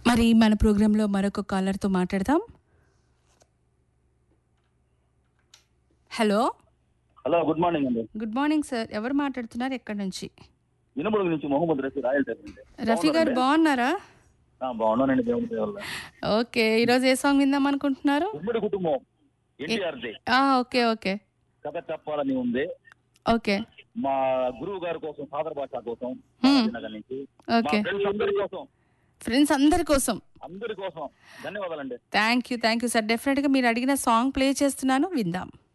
మరి మన ప్రోగ్రాంలో మరొక కాలర్తో మాట్లాడదాం హలో హలో గుడ్ మార్నింగ్ అండి గుడ్ మార్నింగ్ సార్ ఎవరు మాట్లాడుతున్నారు ఎక్కడి నుంచి ఇనుముడు నుంచి మొహమ్మద్ రఫీ రాయల్ టైప్ అండి రఫీ గారు బాగున్నారా ఆ, బాగున్నానండి దేవుడి దయ వల్ల ఓకే ఈరోజు ఏ సాంగ్ విందాం అనుకుంటున్నారు ఉమ్మడి కుటుంబం ఎన్టీఆర్ ది ఆ, ఓకే ఓకే కథ చెప్పాలని ఉంది ఓకే మా గురువు గారి కోసం ఫాదర్ భాష కోసం Hmm. నగర్ నుంచి మా ఓకే ఫ్రెండ్స్ అందరి కోసం ఫ్రెండ్స్ అందరి కోసం అందరి కోసం ధన్యవాదాలండి thank you thank you sir డెఫినెట్గా మీరు అడిగిన సాంగ్ ప్లే చేస్తున్నాను విందాం